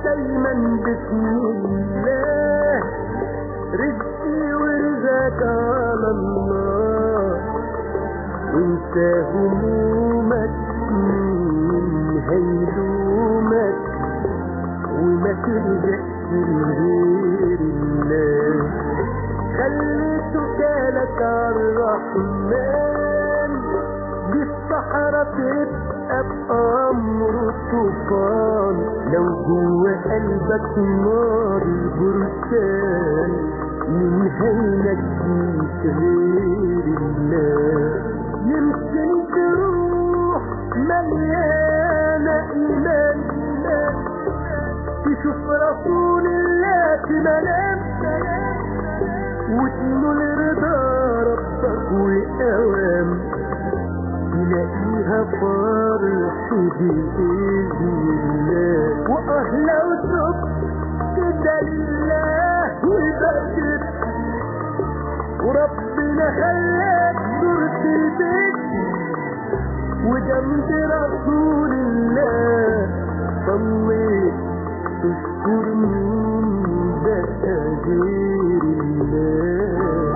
دايما بسم الله رزقي ورزقك على الله وانت همومك مين هيلومك وما تلجأش لغير الله خلي توكالك على الرحمن دي الصحراء تبقى بأمر طوفان لو جوه قلبك نار البركان من هينجيك غير الله يمكن تروح مليانة إيمان تشوف رسول الله في منام وتنول رضا ربك وأوام تلاقيها فرح بإذن الله وأهلا وسب كده لله والبشر وربنا خلاك زرت البيت وجنب رسول الله صليت تشكر مين بقى غير الله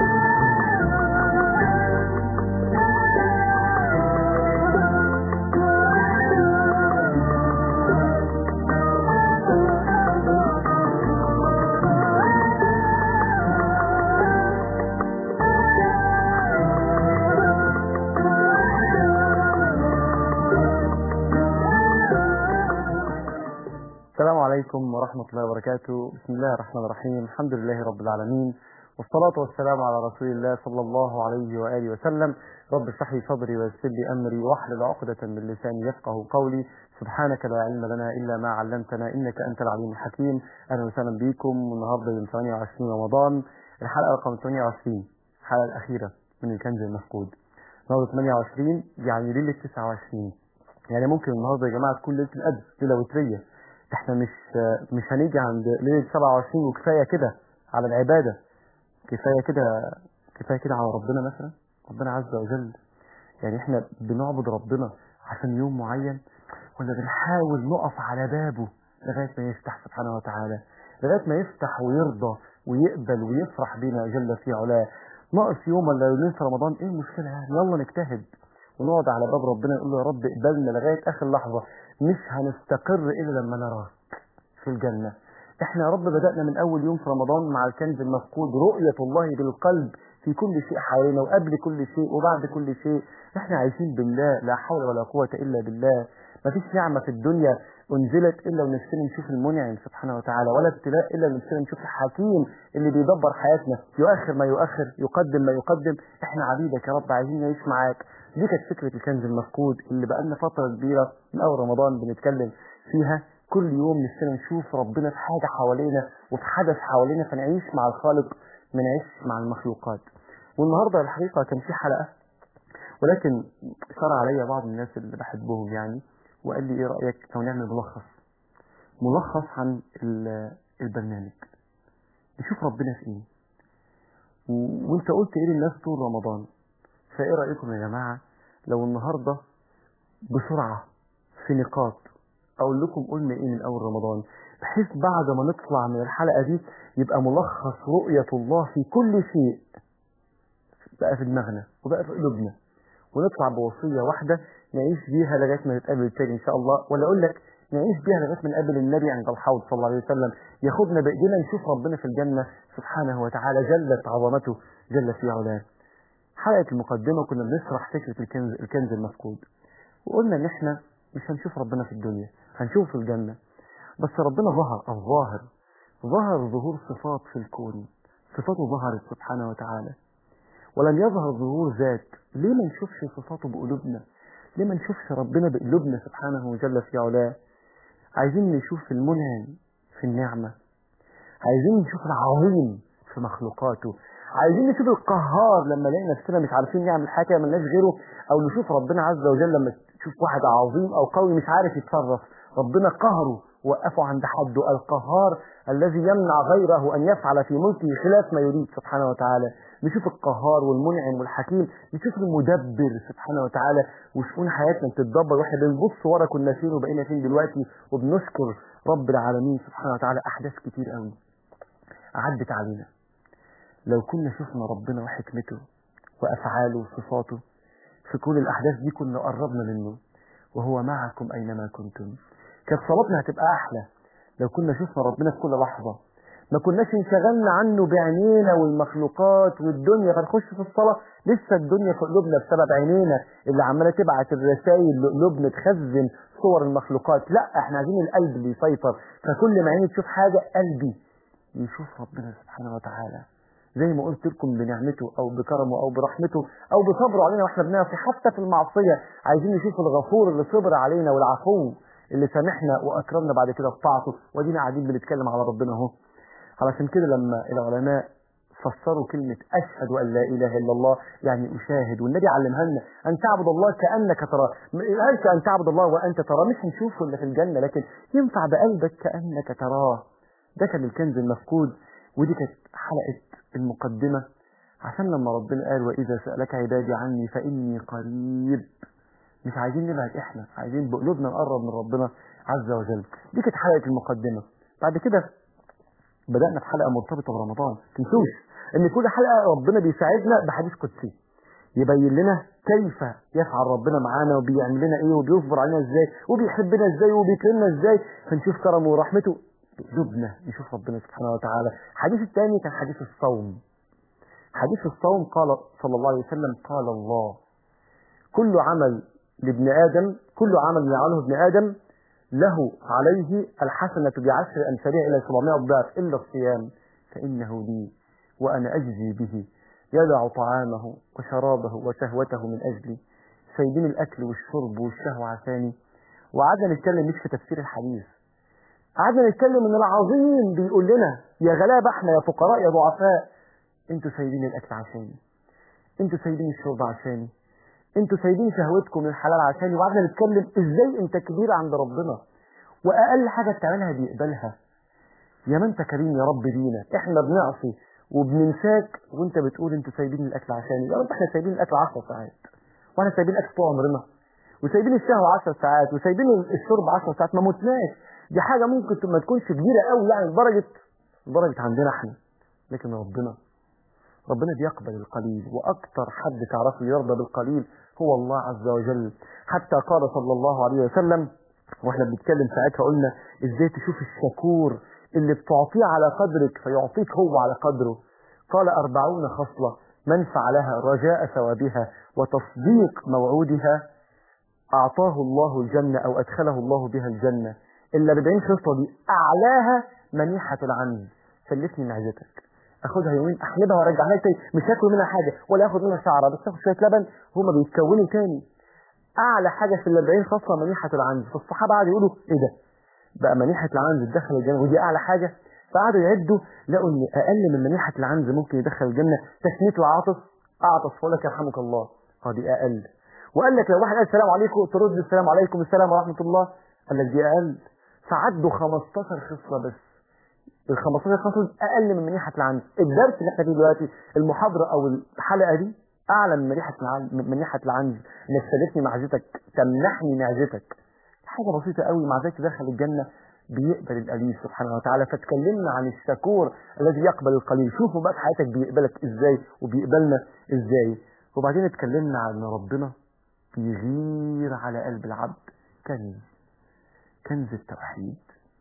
السلام عليكم ورحمة الله وبركاته بسم الله الرحمن الرحيم الحمد لله رب العالمين والصلاة والسلام على رسول الله صلى الله عليه وآله وسلم رب اشرح لي صدري ويسر لي أمري واحلل عقدة من لساني يفقه قولي سبحانك لا علم لنا إلا ما علمتنا إنك أنت العليم الحكيم أهلا وسهلا بكم النهاردة يوم 28 رمضان الحلقة رقم 28 الحلقة الأخيرة من الكنز المفقود النهارده 28 يعني ليلة 29 يعني ممكن النهارده يا جماعة تكون ليلة القدر ليلة وترية احنا مش مش هنيجي عند ليله 27 وكفايه كده على العباده كفايه كده كفايه كده على ربنا مثلا ربنا عز وجل يعني احنا بنعبد ربنا عشان يوم معين ولا بنحاول نقف على بابه لغايه ما يفتح سبحانه وتعالى لغايه ما يفتح ويرضى ويقبل ويفرح بينا جل في علاه ناقص يوم ولا يومين في رمضان ايه المشكله يعني يلا نجتهد ونقعد على باب ربنا نقول له يا رب اقبلنا لغايه اخر لحظه مش هنستقر الا لما نراك في الجنه احنا يا رب بدانا من اول يوم في رمضان مع الكنز المفقود رؤيه الله بالقلب في كل شيء حوالينا وقبل كل شيء وبعد كل شيء احنا عايشين بالله لا حول ولا قوه الا بالله مفيش نعمه في الدنيا انزلت الا ونفسنا نشوف المنعم سبحانه وتعالى ولا ابتلاء الا ونفسنا نشوف الحكيم اللي بيدبر حياتنا يؤخر ما يؤخر يقدم ما يقدم احنا عبيدك يا رب عايزين نعيش معاك دي كانت فكره الكنز المفقود اللي بقالنا فتره كبيره من اول رمضان بنتكلم فيها كل يوم نفسنا نشوف ربنا في حاجه حوالينا وفي حدث حوالينا فنعيش مع الخالق ما نعيش مع المخلوقات والنهارده الحقيقه كان في حلقه ولكن شرع عليا بعض الناس اللي بحبهم يعني وقال لي ايه رايك لو نعمل ملخص ملخص عن البرنامج نشوف ربنا في ايه و- وانت قلت ايه للناس طول رمضان فايه رايكم يا جماعه لو النهارده بسرعه في نقاط اقول لكم قلنا ايه من اول رمضان بحيث بعد ما نطلع من الحلقه دي يبقى ملخص رؤيه الله في كل شيء بقى في دماغنا وبقى في قلوبنا ونطلع بوصيه واحده نعيش بيها لغايه ما نتقابل تاني ان شاء الله ولا اقول لك نعيش بيها لغايه ما نقابل النبي عند الحوض صلى الله عليه وسلم ياخدنا بايدينا نشوف ربنا في الجنه سبحانه وتعالى جلت عظمته جل في علاه حلقه المقدمه كنا بنشرح فكره الكنز الكنز المفقود وقلنا ان احنا مش هنشوف ربنا في الدنيا هنشوفه في الجنه بس ربنا ظهر الظاهر ظهر ظهور صفات في الكون صفاته ظهرت سبحانه وتعالى ولم يظهر ظهور ذات ليه ما نشوفش صفاته بقلوبنا ليه ما نشوفش ربنا بقلوبنا سبحانه وجل في علاه عايزين نشوف المنعم في النعمة عايزين نشوف العظيم في مخلوقاته عايزين نشوف القهار لما نلاقي نفسنا مش عارفين نعمل حاجة ملناش غيره او نشوف ربنا عز وجل لما تشوف واحد عظيم او قوي مش عارف يتصرف ربنا قهره وقفوا عند حده القهار الذي يمنع غيره أن يفعل في ملكه خلاف ما يريد سبحانه وتعالى نشوف القهار والمنعم والحكيم نشوف المدبر سبحانه وتعالى وشؤون حياتنا بتتدبر واحنا بنبص ورا كنا فين وبقينا فين دلوقتي وبنشكر رب العالمين سبحانه وتعالى أحداث كتير قوي عدت علينا لو كنا شفنا ربنا وحكمته وأفعاله وصفاته في كل الأحداث دي كنا قربنا منه وهو معكم أينما كنتم كانت صلاتنا هتبقى أحلى لو كنا شفنا ربنا في كل لحظة ما كناش انشغلنا عنه بعينينا والمخلوقات والدنيا فنخش في الصلاة لسه الدنيا في قلوبنا بسبب عينينا اللي عمالة تبعت الرسائل لقلوبنا تخزن صور المخلوقات لا احنا عايزين القلب اللي يسيطر فكل ما عيني تشوف حاجة قلبي يشوف ربنا سبحانه وتعالى زي ما قلت لكم بنعمته او بكرمه او برحمته او بصبره علينا واحنا بنعصي حتى في المعصيه عايزين نشوف الغفور اللي صبر علينا والعفو اللي سامحنا واكرمنا بعد كده بطاعته ودينا قاعدين بنتكلم على ربنا اهو علشان كده لما العلماء فسروا كلمة أشهد أن لا إله إلا الله يعني أشاهد والنبي علمها لنا أن تعبد الله كأنك تراه ما قالش أن تعبد الله وأنت تراه مش هنشوفه إلا في الجنة لكن ينفع بقلبك كأنك تراه ده كان الكنز المفقود ودي كانت حلقة المقدمة عشان لما ربنا قال وإذا سألك عبادي عني فإني قريب مش عايزين نبعد إحنا عايزين بقلوبنا نقرب من ربنا عز وجل دي كانت حلقة المقدمة بعد كده بدأنا في حلقة مرتبطة برمضان تنسوش إن كل حلقة ربنا بيساعدنا بحديث قدسي يبين لنا كيف يفعل ربنا معانا وبيعمل لنا ايه وبيصبر علينا ازاي وبيحبنا ازاي وبيكرمنا ازاي فنشوف كرمه ورحمته بقلوبنا نشوف ربنا سبحانه وتعالى الحديث الثاني كان حديث الصوم حديث الصوم قال صلى الله عليه وسلم قال الله كل عمل لابن آدم كل عمل يعمله ابن آدم له عليه الحسنة بعشر أمثالها إلى 700 ضعف إلا الصيام فإنه لي وأنا أجزي به يدع طعامه وشرابه وشهوته من أجلي سيدين الأكل والشرب والشهوة عشاني وقعدنا نتكلم مش في تفسير الحديث قعدنا نتكلم ان العظيم بيقول لنا يا غلابة احنا يا فقراء يا ضعفاء انتوا سايبين الاكل عشاني انتوا سايبين الشرب عشاني انتوا سايبين شهوتكم من الحلال عشاني وقعدنا نتكلم ازاي انت كبير عند ربنا واقل حاجة بتعملها بيقبلها يا ما انت كريم يا رب بينا احنا بنعصي وبننساك وانت بتقول انتوا سايبين الاكل عشاني يا رب احنا سايبين الاكل 10 ساعات واحنا سايبين الاكل طول عمرنا وسايبين الشهوة 10 ساعات وسايبين الشرب 10 ساعات ما متناش دي حاجة ممكن ما تكونش كبيرة قوي يعني لدرجة لدرجة عندنا احنا لكن ربنا ربنا بيقبل القليل واكتر حد تعرفه يرضى بالقليل هو الله عز وجل حتى قال صلى الله عليه وسلم واحنا بنتكلم ساعتها قلنا ازاي تشوف الشكور اللي بتعطيه على قدرك فيعطيك هو على قدره قال أربعون خصلة من فعلها رجاء ثوابها وتصديق موعودها أعطاه الله الجنة أو أدخله الله بها الجنة إلا 40 خصلة دي أعلاها منيحة العنز سلفني معدتك اخدها يومين احلبها وارجعها تاني مش هاكل منها حاجه ولا اخد منها شعره بس اخد شويه لبن هما بيتكونوا تاني اعلى حاجه في ال 40 خصله منيحه العنز فالصحابه قعدوا يقولوا ايه ده بقى منيحه العنز تدخل الجنه ودي اعلى حاجه فقعدوا يعدوا لقوا ان اقل من منيحه العنز ممكن يدخل الجنه تسميه العاطف اعطس فقول لك يرحمك الله هذه اقل وقال لك لو واحد قال السلام عليكم ترد السلام عليكم السلام ورحمه الله قال لك دي اقل فعدوا 15 خصله بس ال 15 خصله اقل من منيحه العنز الدرس اللي احنا فيه دلوقتي المحاضره او الحلقه دي اعلى من منيحه العنز من منيحه العنز انك سلفني معزتك تمنحني معزتك حاجه بسيطه قوي مع ذلك تدخل الجنه بيقبل القليل سبحانه وتعالى فتكلمنا عن الشكور الذي يقبل القليل شوفوا بقى في حياتك بيقبلك ازاي وبيقبلنا ازاي وبعدين اتكلمنا عن ربنا بيغير على قلب العبد كنز كنز التوحيد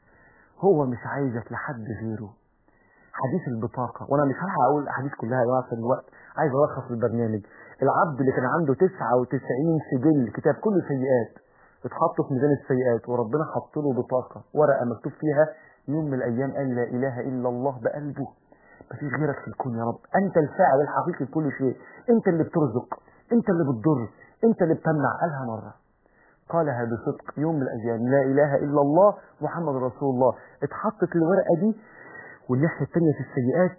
هو مش عايزك لحد غيره حديث البطاقة وانا مش هلحق اقول الاحاديث كلها يا جماعه في الوقت عايز الخص البرنامج العبد اللي كان عنده 99 سجل كتاب كله سيئات اتحطوا في ميزان السيئات وربنا حط له بطاقة ورقة مكتوب فيها يوم من الايام قال لا اله الا الله بقلبه مفيش غيرك في الكون يا رب انت الفاعل الحقيقي لكل شيء انت اللي بترزق انت اللي بتضر انت اللي بتمنع قالها مرة قالها بصدق يوم من الايام لا اله الا الله محمد رسول الله اتحطت الورقة دي والناحية التانية في السيئات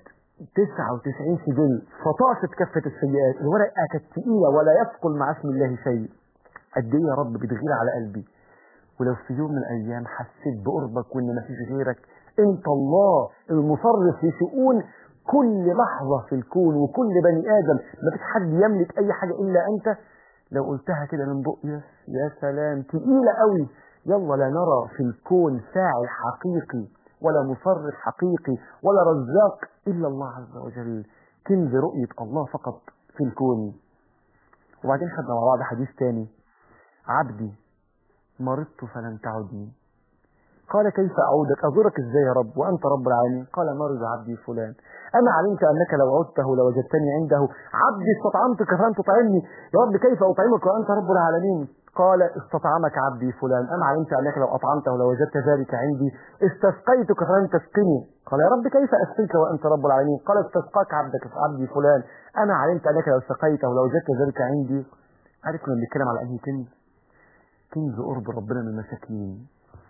99 سجل فطاشت كفة السيئات الورقة كانت تقيلة ولا يثقل مع اسم الله شيء قد ايه يا رب بتغير على قلبي ولو في يوم من الايام حسيت بقربك وان مفيش غيرك انت الله المصرف في شؤون كل لحظة في الكون وكل بني ادم مفيش حد يملك اي حاجة الا انت لو قلتها كده من بقي يا سلام تقيلة قوي يلا لا نرى في الكون فاعل حقيقي ولا مصرف حقيقي ولا رزاق إلا الله عز وجل كنز رؤية الله فقط في الكون وبعدين خدنا مع بعض حديث تاني عبدي مرضت فلم تعدني قال كيف أعودك أزورك إزاي يا رب وأنت رب العالمين قال مرض عبدي فلان أما علمت أنك لو عدته لوجدتني عنده عبدي استطعمتك فلن تطعمني يا رب كيف أطعمك وأنت رب العالمين قال استطعمك عبدي فلان أما علمت أنك لو أطعمته لوجدت ذلك عندي استسقيتك فلن تسقني قال يا رب كيف أسقيك وأنت رب العالمين قال استسقاك عبدك عبدي فلان أنا علمت أنك لو سقيته لوجدت ذلك عندي عارف كنا بنتكلم على أنهي كنز كنز قرب ربنا من المساكين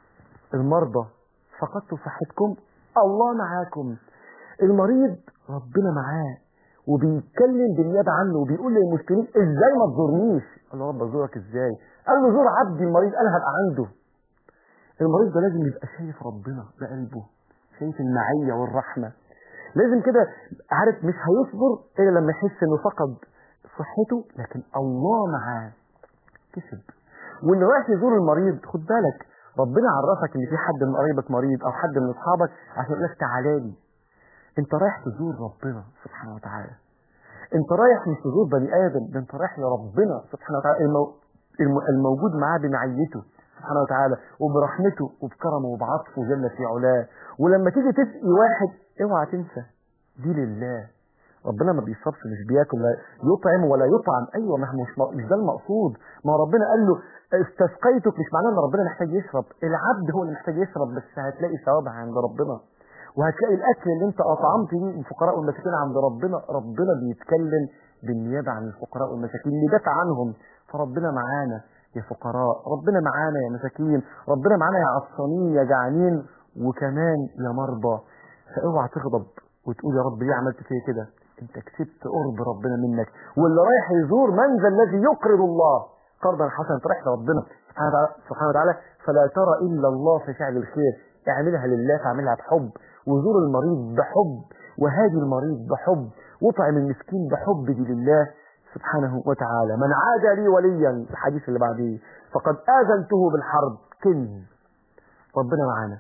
المرضى فقدتوا صحتكم الله معاكم المريض ربنا معاه وبيتكلم بالنيابة عنه وبيقول للمسلمين ازاي ما تزورنيش قال له رب ازورك ازاي قال له زور عبدي المريض قال هبقى عنده المريض ده لازم يبقى شايف ربنا بقلبه شايف المعية والرحمة لازم كده عارف مش هيصبر الا لما يحس انه فقد صحته لكن الله معاه كسب واللي رايح يزور المريض خد بالك ربنا عرفك ان في حد من قرايبك مريض او حد من اصحابك عشان يقول لك تعالى لي انت رايح تزور ربنا سبحانه وتعالى انت رايح مش تزور بني ادم ده انت رايح لربنا سبحانه وتعالى المو... الم- الموجود معاه بمعيته سبحانه وتعالى وبرحمته وبكرمه وبعطفه جل في علاه ولما تيجي تسقي واحد اوعى تنسى دي لله ربنا ما بيصرفش مش بياكل لا يطعم ولا يطعم ايوه ما هو مش مش ده المقصود ما هو ربنا قال له استسقيتك مش معناه ان ربنا محتاج يشرب العبد هو اللي محتاج يشرب بس هتلاقي ثوابها عند ربنا وهتلاقي الاكل اللي انت اطعمت بيه الفقراء والمساكين عند ربنا ربنا بيتكلم بالنيابه عن الفقراء والمساكين بيدافع عنهم فربنا معانا يا فقراء ربنا معانا يا مساكين ربنا معانا يا عطشانين يا جعانين وكمان يا مرضى فاوعى تغضب وتقول يا رب ليه عملت فيا كده انت كسبت قرب ربنا منك واللي رايح يزور من ذا الذي يقرض الله قرضا حسنا انت رايح لربنا سبحانه وتعالى سبحانه وتعالى فلا ترى الا الله في فعل الخير اعملها لله فاعملها بحب وزور المريض بحب وهادي المريض بحب واطعم المسكين بحب دي لله سبحانه وتعالى من عاد لي وليا الحديث اللي بعديه فقد آذنته بالحرب كنز ربنا معانا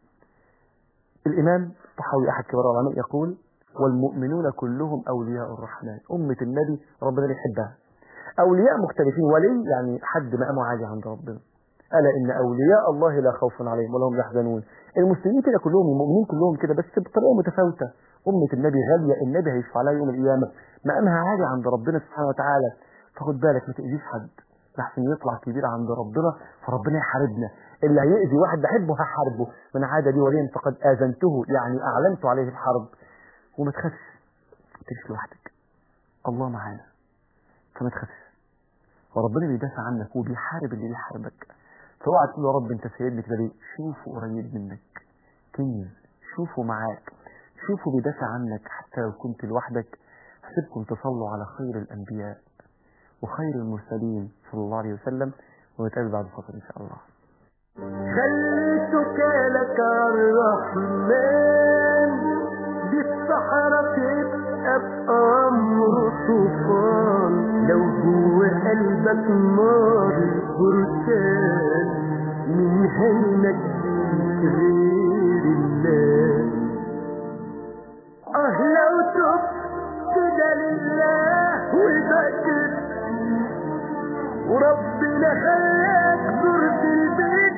الإمام الطحاوي أحد كبار العلماء يقول والمؤمنون كلهم أولياء الرحمن أمة النبي ربنا بيحبها أولياء مختلفين ولي يعني حد مقامه عالي عند ربنا ألا إن أولياء الله لا خوف عليهم ولا هم يحزنون المسلمين كده كلهم المؤمنين كلهم كده بس بطريقة متفاوتة أمة النبي غالية النبي هيشفع عليها يوم القيامة مقامها عالي عند ربنا سبحانه وتعالى فخد بالك ما تأذيش حد لحسن يطلع كبير عند ربنا فربنا يحاربنا اللي هيأذي واحد بحبه هحاربه من عاد لي وليا فقد آذنته يعني أعلنت عليه الحرب وما تخافش ما تجيش لوحدك الله معانا فما تخافش وربنا بيدافع عنك وبيحارب اللي بيحاربك فاوعى تقول يا رب انت سايبني كده ليه شوفه قريب منك كنز شوفه معاك شوفه بيدافع عنك حتى لو كنت لوحدك حسبكم تصلوا على خير الانبياء وخير المرسلين صلى الله عليه وسلم ونتقابل بعد فتره ان شاء الله خليتك لك الرحمن دي الصحراء تبقى بأمر طوفان لو جوه قلبك نار بركان من هينك غير الله اه لو تبت كده لله وبكت وربنا خلاك زرت البيت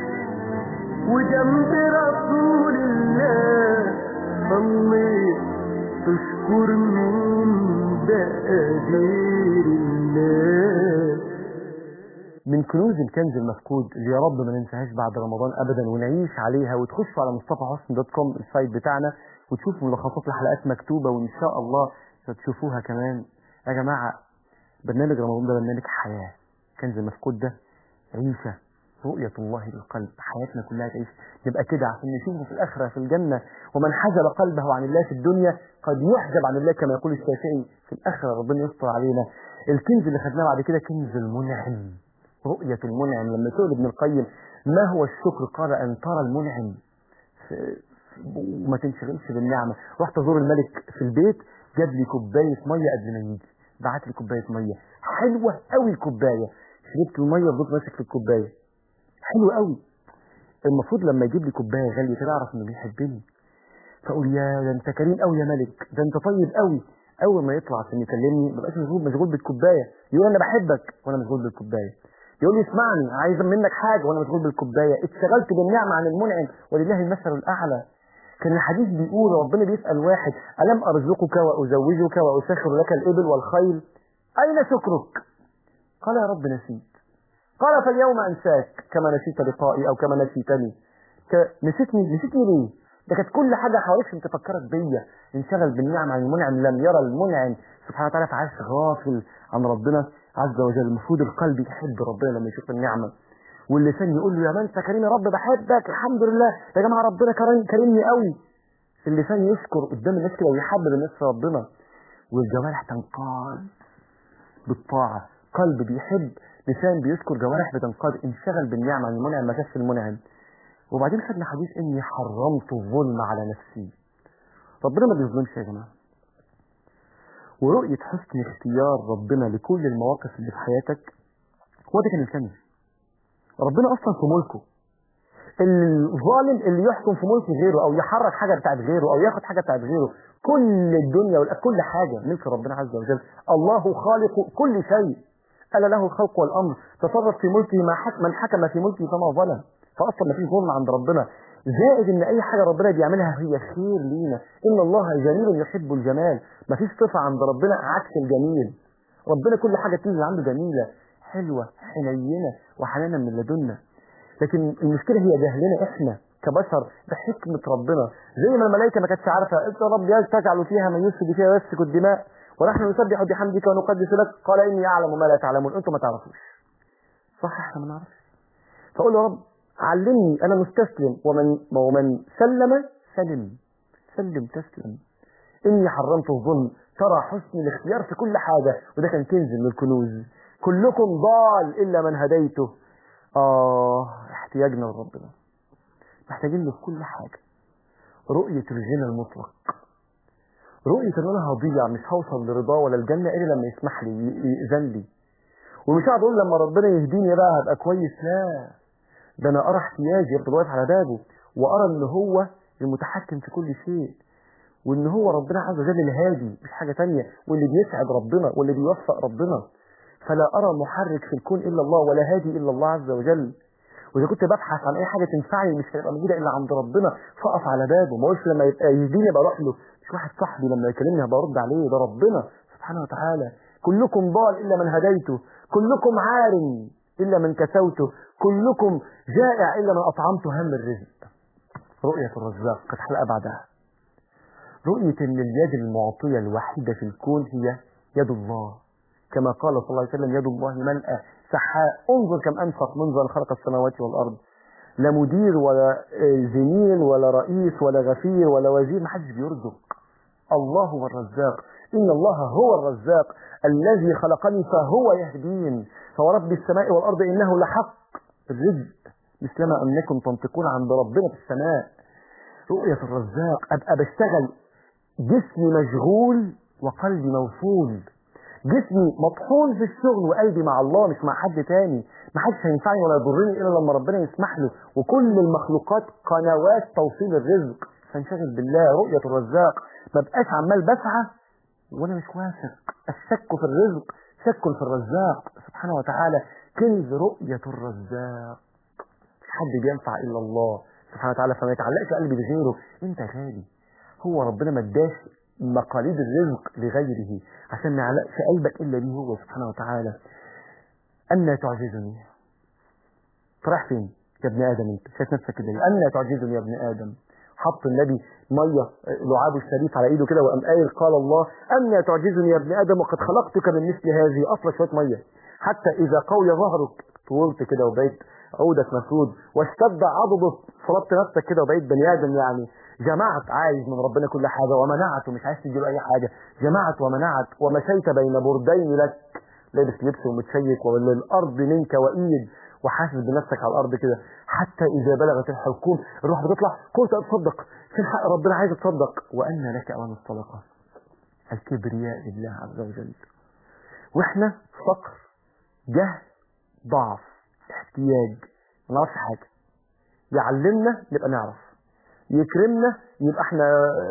وجنب رسول الله صليت تشكر مين بقى غير الله من كنوز الكنز المفقود اللي يا رب ما ننساهاش بعد رمضان ابدا ونعيش عليها وتخشوا على مصطفى حسن دوت كوم السايت بتاعنا وتشوفوا ملخصات الحلقات مكتوبه وان شاء الله تشوفوها كمان يا جماعه برنامج رمضان ده برنامج حياه كنز المفقود ده عيشه رؤية الله بالقلب حياتنا كلها تعيش نبقى كده عشان نشوفه في الآخرة في الجنة ومن حجب قلبه عن الله في الدنيا قد يحجب عن الله كما يقول الشافعي في الآخرة ربنا يستر علينا الكنز اللي خدناه بعد كده كنز المنعم رؤية المنعم لما سئل ابن القيم ما هو الشكر قال أن ترى المنعم في- وما تنشغلش بالنعمة رحت أزور الملك في البيت جاب لي كوباية مية قبل ما يجي بعت لي كوباية مية حلوة قوي الكوباية شربت المية وفضلت ماسك في الكوباية حلوة قوي المفروض لما يجيب لي كوباية غالية كده أعرف إنه بيحبني فأقول يا ده أنت كريم قوي يا ملك ده أنت طيب قوي أول ما يطلع عشان يكلمني ما بقاش مشغول مشغول بالكوباية يقول أنا بحبك وأنا مشغول بالكوباية يقول لي اسمعني عايز منك حاجة وأنا مشغول بالكوباية اتشغلت بالنعمة عن المنعم ولله المثل الأعلى كان الحديث بيقول ربنا بيسأل واحد ألم أرزقك وأزوجك وأسخر لك الإبل والخيل أين شكرك قال يا رب نسيت قال فاليوم أنساك كما نسيت لقائي أو كما نسيتني ك- نسيتني نسيتني ليه ده كانت كل حاجة حواليك عشان تفكرك بيا انشغل بالنعم عن المنعم لم يرى المنعم سبحانه وتعالى فعاش غافل عن ربنا عز وجل المفروض القلب يحب ربنا لما يشوف النعمة واللسان يقول له يا من انت كريم يا رب بحبك الحمد لله يا جماعة ربنا كريم كريمني قوي اللسان يشكر قدام الناس كده ويحبب الناس في ربنا والجوارح تنقاد بالطاعة قلب بيحب لسان بيذكر جوارح بتنقاد انشغل بالنعمة عن المنعم ما شافش المنعم وبعدين خدنا حديث اني حرمت الظلم على نفسي ربنا ما بيظلمش يا جماعة ورؤية حسن اختيار ربنا لكل المواقف اللي في حياتك هو ده كان الكنز ربنا اصلا في ملكه الظالم اللي يحكم في ملك غيره او يحرك حاجه بتاعت غيره او ياخد حاجه بتاعت غيره كل الدنيا والأ- كل حاجه ملك ربنا عز وجل الله خالق كل شيء ألا له الخلق والأمر تصرف في ملكه ما حك من حكم في ملكه فما ظلم فأصلا ما فيش ظلم عند ربنا زائد ان اي حاجه ربنا بيعملها هي خير لينا ان الله جميل يحب الجمال ما فيش صفه عند ربنا عكس الجميل ربنا كل حاجه تيجي عنده جميله حلوه حنينه وحنانا من لدنا لكن المشكله هي جهلنا احنا كبشر بحكمه ربنا زي ما الملائكه ما كانتش عارفه انت يا رب تجعل فيها من يفسد فيها ويسفك الدماء ونحن نسبح بحمدك ونقدس لك قال اني اعلم ما لا تعلمون انتم ما تعرفوش صح احنا ما نعرفش فاقول له يا رب علمني انا مستسلم ومن ومن سلم سلم سلم تسلم اني حرمت الظلم ترى حسن الاختيار في كل حاجه وده كان كنز من الكنوز كلكم ضال الا من هديته اه احتياجنا لربنا محتاجين له في كل حاجه رؤيه الغنى المطلق رؤيه ان انا هضيع مش هوصل لرضاه ولا الجنه الا لما يسمح لي ي- يأذن لي ومش هقعد اقول لما ربنا يهديني بقى هبقى كويس لا ده انا ارى احتياجي افضل واقف على بابه وارى ان هو المتحكم في كل شيء وان هو ربنا عز وجل الهادي مش حاجه تانية واللي بيسعد ربنا واللي بيوفق ربنا فلا ارى محرك في الكون الا الله ولا هادي الا الله عز وجل واذا كنت ببحث عن اي حاجه تنفعني مش هتبقى موجوده الا عند ربنا فاقف على بابه ما اقولش لما يبقى يهديني ابقى اروح له مش واحد صاحبي لما يكلمني هبقى ارد عليه ده ربنا سبحانه وتعالى كلكم ضال الا من هديته كلكم عار الا من كسوته كلكم جائع الا من اطعمته هم الرزق رؤيه الرزاق كانت حلقه بعدها رؤية أن اليد المعطية الوحيدة في الكون هي يد الله كما قال صلى الله عليه وسلم يد الله ملأى سحاء انظر كم أنفق منذ أن خلق السماوات والأرض لا مدير ولا آه، زميل ولا رئيس ولا غفير ولا وزير محدش بيرزق الله هو الرزاق إن الله هو الرزاق الذي خلقني فهو يهدين فورب السماء والأرض إنه لحق الرزق مثلما أنكم تنطقون عند ربنا في السماء رؤية الرزاق أبقى بشتغل جسمي مشغول وقلبي موصول جسمي مطحون في الشغل وقلبي مع الله مش مع حد تاني ما حدش هينفعني ولا يضرني الا لما ربنا يسمح له وكل المخلوقات قنوات توصيل الرزق فانشغل بالله رؤية الرزاق ما بقاش عمال بسعى وانا مش واثق الشك في الرزق شك في الرزاق سبحانه وتعالى كنز رؤية الرزاق مش حد بينفع الا الله سبحانه وتعالى فما يتعلقش قلبي بغيره انت غالي هو ربنا ما اداش مقاليد الرزق لغيره عشان ما يعلقش قلبك الا بيه هو سبحانه وتعالى أن تعجزني رايح فين يا ابن ادم انت شايف نفسك كده ليه؟ أن تعجزني يا ابن ادم حط النبي ميه لعابه الشريف على ايده كده وقام قايل قال الله أن تعجزني يا ابن ادم وقد خلقتك من مثل هذه اصلا شويه ميه حتى اذا قوي ظهرك طولت كده وبقيت عودك مسدود واشتد عضدك فرضت نفسك كده وبقيت بني ادم يعني جمعت عايز من ربنا كل حاجه ومنعت ومش عايز تديله اي حاجه جمعت ومنعت ومشيت بين بردين لك لابس لبس ومتشيك وللارض منك وايد وحاسس بنفسك على الارض كده حتى اذا بلغت الحلقوم الروح بتطلع قلت اتصدق في الحق ربنا عايز اتصدق وان لك اوان الصدقه الكبرياء لله عز وجل واحنا فقر جهل ضعف احتياج ما نعرفش حاجه يعلمنا نبقى نعرف يكرمنا يبقى احنا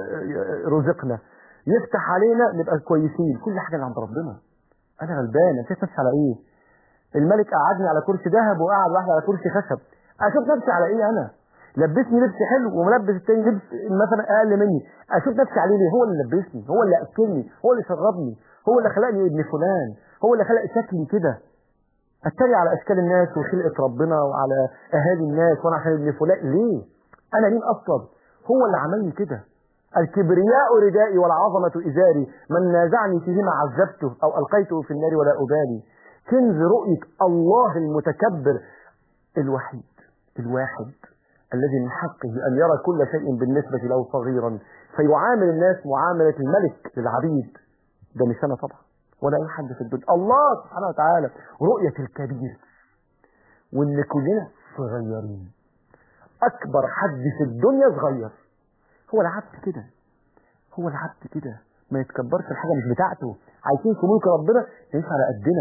رزقنا يفتح علينا نبقى كويسين كل حاجه اللي عند ربنا انا غلبان انا شايف نفسي على ايه الملك قعدني على كرسي ذهب وقعد واحد على كرسي خشب اشوف نفسي على ايه انا لبسني لبس حلو وملبس التاني لبس مثلا اقل مني اشوف نفسي عليه ليه هو اللي لبسني هو اللي اكلني هو اللي شربني هو اللي خلقني ابن فلان هو اللي خلق شكلي كده اتريق على اشكال الناس وخلقه ربنا وعلى اهالي الناس وانا عشان ابن فلان ليه انا مين اصلا هو اللي عملني كده الكبرياء ردائي والعظمة إزاري من نازعني فيهما عذبته أو ألقيته في النار ولا أبالي كنز رؤية الله المتكبر الوحيد الواحد الذي من حقه أن يرى كل شيء بالنسبة له صغيرا فيعامل الناس معاملة الملك للعبيد ده مش أنا طبعا ولا أي حد في الدنيا الله سبحانه وتعالى رؤية الكبير وإن كلنا صغيرين أكبر حد في الدنيا صغير هو العبد كده هو العبد كده ما يتكبرش الحاجه مش بتاعته عايشين في ملك ربنا نعيش على قدنا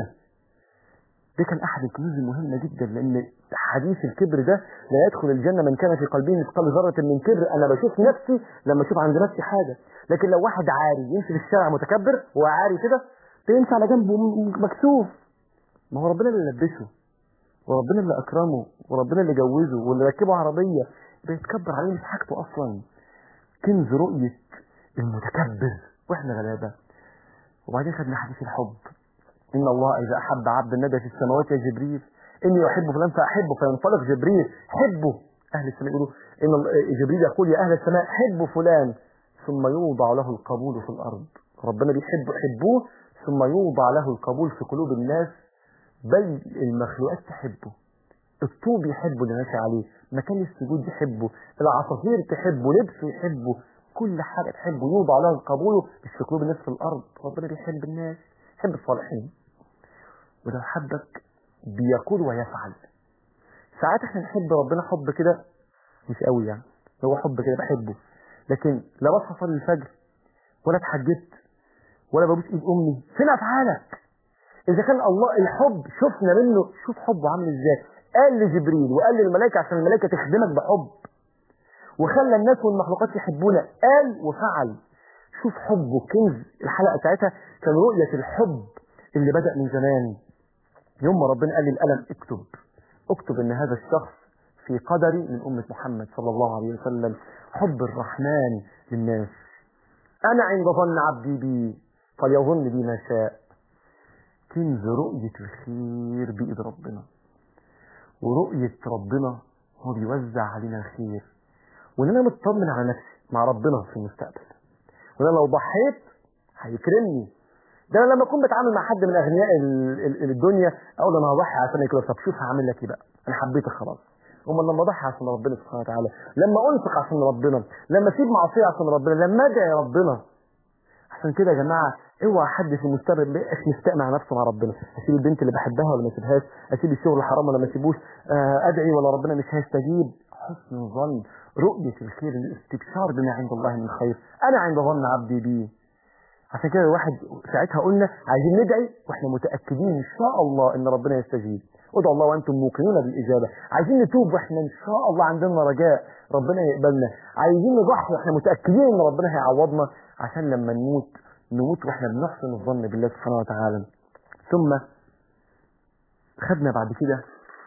ده كان احد الكنوز المهمه جدا لان حديث الكبر ده لا يدخل الجنه من كان في قلبه مثقال ذره من كبر انا بشوف نفسي لما اشوف عند نفسي حاجه لكن لو واحد عاري يمشي في الشارع متكبر هو عاري كده بيمشي على جنبه مكسوف ما هو ربنا اللي لبسه وربنا اللي اكرمه وربنا اللي جوزه واللي ركبه عربيه بيتكبر عليه مش حاجته اصلا كنز رؤية المتكبر واحنا غلابة وبعدين خدنا حديث الحب إن الله إذا أحب عبد النبي في السماوات يا جبريل إني أحب فلان فأحبه فينطلق جبريل حبه أهل السماء يقولوا إن جبريل يقول يا أهل السماء حبوا فلان ثم يوضع له القبول في الأرض ربنا بيحب حبوه ثم يوضع له القبول في قلوب الناس بل المخلوقات تحبه الطوب يحبه اللي ماشي عليه مكان السجود يحبه العصافير تحبه لبسه يحبه كل حاجة تحبه يوضع له القبول مش في قلوب الناس في الأرض ربنا بيحب الناس يحب الصالحين ولو حبك بيقول ويفعل ساعات احنا نحب ربنا حب كده مش قوي يعني هو حب كده بحبه لكن لا بصحى اصلي الفجر ولا اتحجبت ولا ببوس ايد امي فين افعالك اذا كان الله الحب شفنا منه شوف حبه عامل ازاي قال لجبريل وقال للملائكة عشان الملائكة تخدمك بحب وخلى الناس والمخلوقات يحبونا قال وفعل شوف حبه كنز الحلقة بتاعتها كان رؤية الحب اللي بدأ من زمان يوم ما ربنا قال للقلم اكتب اكتب ان هذا الشخص في قدري من أمة محمد صلى الله عليه وسلم حب الرحمن للناس أنا عند ظن عبدي بي فليظن بي ما شاء كنز رؤية الخير بإيد ربنا ورؤية ربنا هو بيوزع علينا الخير وان انا مطمن على نفسي مع ربنا في المستقبل وان لو ضحيت هيكرمني ده انا لما اكون بتعامل مع حد من اغنياء ال- ال- الدنيا اقول انا هضحي عشان يكرم طب شوف هعمل لك ايه بقى انا حبيتك خلاص امال لما اضحي عشان ربنا سبحانه وتعالى لما انفق عشان ربنا لما اسيب معصيه عشان ربنا لما ادعي ربنا عشان كده يا جماعه اوعى حد في المستقبل ما يبقاش مستقنع مع نفسه مع ربنا اسيب البنت اللي بحبها ولا ما اسيبهاش اسيب الشغل الحرام ولا ما اسيبوش آه، ادعي ولا ربنا مش هيستجيب حسن الظن رؤية الخير الاستبشار بما عند الله من خير انا عند ظن عبدي بي عشان كده الواحد ساعتها قلنا عايزين ندعي واحنا متاكدين ان شاء الله ان ربنا يستجيب ادعوا الله وانتم موقنون بالاجابه عايزين نتوب واحنا ان شاء الله عندنا رجاء ربنا يقبلنا عايزين نضحي واحنا متاكدين ان ربنا هيعوضنا عشان لما نموت نموت واحنا بنحسن الظن بالله سبحانه وتعالى ثم خدنا بعد كده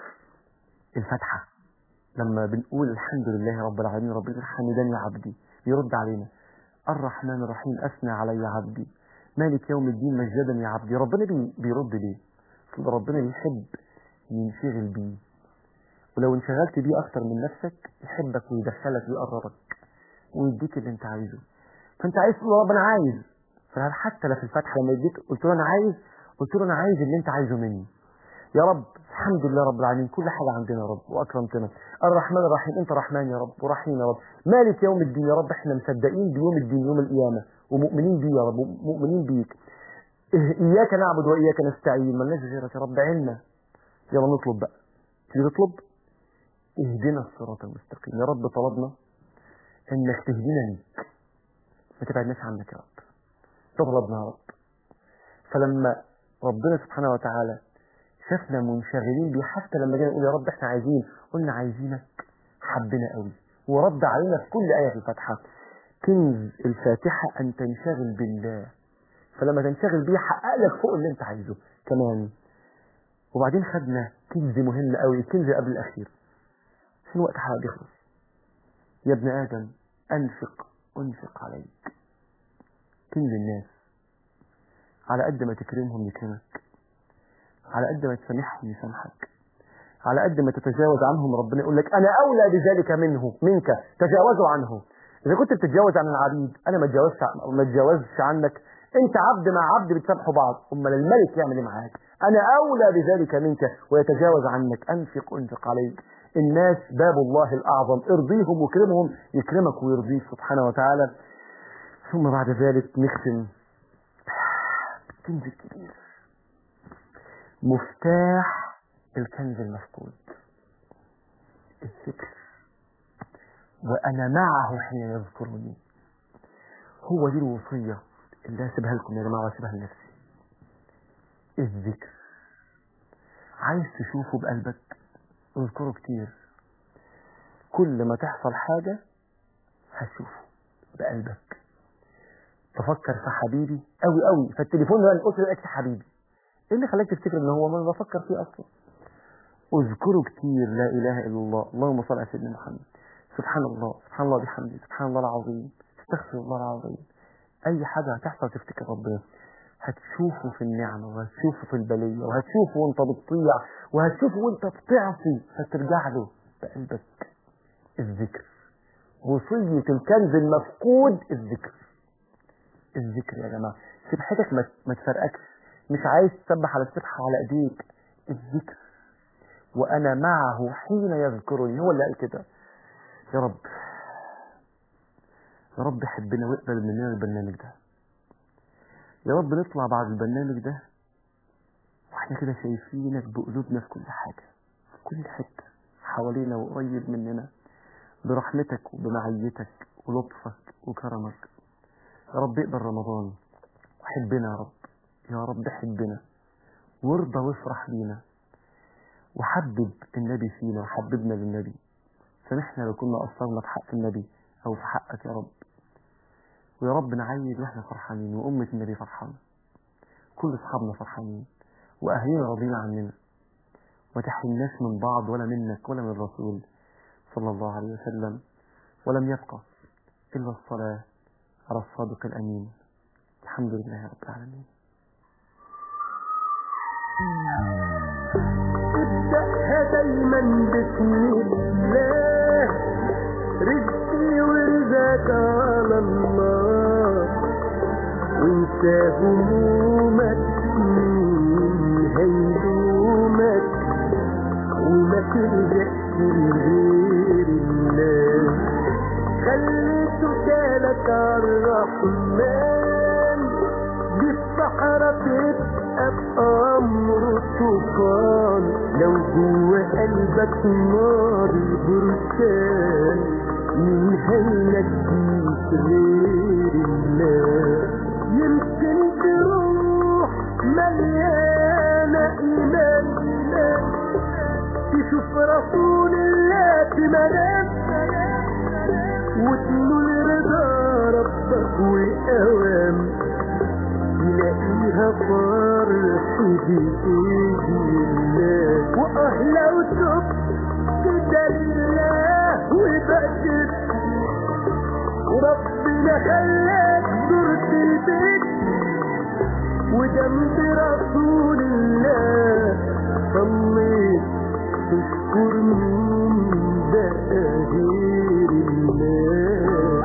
الفتحه لما بنقول الحمد لله رب العالمين ربنا حمدني عبدي يرد علينا الرحمن الرحيم أثنى علي عبدي مالك يوم الدين مجدني عبدي ربنا بي بيرد ليه أصل ربنا بيحب ينشغل بيه ولو انشغلت بيه أكتر من نفسك يحبك ويدخلك ويقربك ويديك اللي انت عايزه فانت عايز تقول يا رب انا عايز فحتى لو في الفتحه لما يديك قلت له انا عايز قلت له انا عايز اللي انت عايزه مني يا رب الحمد لله رب العالمين كل حاجة عندنا يا رب وأكرمتنا الرحمن الرحيم أنت رحمن يا رب ورحيم يا رب مالك يوم الدين يا رب احنا مصدقين بيوم الدين يوم القيامة ومؤمنين بيه يا رب مؤمنين بيك إياك نعبد وإياك نستعين مالناش غيرك يا رب عنا يلا نطلب بقى تيجي تطلب اهدنا الصراط المستقيم يا رب طلبنا انك تهدينا ليك ما تبعدناش عنك يا رب ده طلبنا يا رب فلما ربنا سبحانه وتعالى شافنا منشغلين بيه حتى لما جينا نقول يا رب احنا عايزين قلنا عايزينك حبنا قوي ورد علينا في كل آية في الفاتحة كنز الفاتحة أن تنشغل بالله فلما تنشغل بيه حقق لك فوق اللي انت عايزه كمان وبعدين خدنا كنز مهم قوي الكنز اللي قبل الأخير عشان وقت حلقة بيخلص يا ابن آدم أنفق أنفق عليك كنز الناس على قد ما تكرمهم يكرمك على قد ما تسامحهم يسامحك على قد ما تتجاوز عنهم ربنا يقول لك انا اولى بذلك منه منك تجاوزوا عنه اذا كنت بتتجاوز عن العبيد انا ما اتجاوزش ما اتجاوزش عنك انت عبد مع عبد بتسامحوا بعض امال الملك يعمل ايه معاك انا اولى بذلك منك ويتجاوز عنك انفق انفق عليك الناس باب الله الاعظم ارضيهم وكرمهم يكرمك ويرضيك سبحانه وتعالى ثم بعد ذلك نختم الكنز الكبير مفتاح الكنز المفقود الذكر وأنا معه حين يذكرني هو دي الوصية اللي هسيبها لكم يا جماعة واسيبها لنفسي الذكر عايز تشوفه بقلبك اذكره كتير كل ما تحصل حاجة هتشوفه بقلبك تفكر في حبيبي قوي قوي فالتليفون ده قلت لك حبيبي ايه اللي خلاك تفتكر ان هو ما بفكر فيه اصلا اذكره كتير لا اله الا الله اللهم صل على سيدنا محمد سبحان الله سبحان الله بحمده سبحان الله العظيم استغفر الله العظيم اي حاجه هتحصل تفتكر ربنا هتشوفه في النعمه وهتشوفه في البليه وهتشوفه وانت بتطيع وهتشوفه وانت بتعصي فترجع له بقلبك الذكر وصية الكنز المفقود الذكر الذكر يا جماعة سبحتك ما ما تفرقكش مش عايز تسبح على السبحة على ايديك الذكر وانا معه حين يذكرني هو اللي قال كده يا رب يا رب حبنا واقبل مننا البرنامج ده يا رب نطلع بعد البرنامج ده واحنا كده شايفينك بقلوبنا في كل حاجة في كل حتة حوالينا وقريب مننا برحمتك وبمعيتك ولطفك وكرمك يا رب اقبل رمضان وحبنا يا رب يا رب حبنا وارضى وافرح بينا وحبب النبي فينا وحببنا للنبي سامحنا لو كنا قصرنا في حق النبي او في حقك يا رب ويا رب نعيد واحنا فرحانين وأمة النبي فرحانة كل أصحابنا فرحانين وأهلنا راضيين عننا ما تحرمناش من بعض ولا منك ولا من الرسول صلى الله عليه وسلم ولم يبقى إلا الصلاة على الصادق الأمين الحمد لله رب العالمين ابدأها دايما بسم الله رزقي ورزاك على الله وانت همومك مين هيلومك وما تلجأش لغير الله خلي سكالك عالرحمن دي الصحراء تبقى بأمر طوفان لو جوه قلبك نار بركان مين هينجيك غير الله يمكن تروح مليانة إيمان تشوف رسول الله في منام وتنول رضا ربك وأوام تلاقيها فرح بإيد الله وأهلا وتب كده لله وبقدر وربنا خلاك زرت البيت وجنب رسول الله صليت تشكر مين بقى غير الله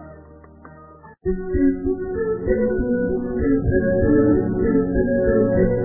Thank you.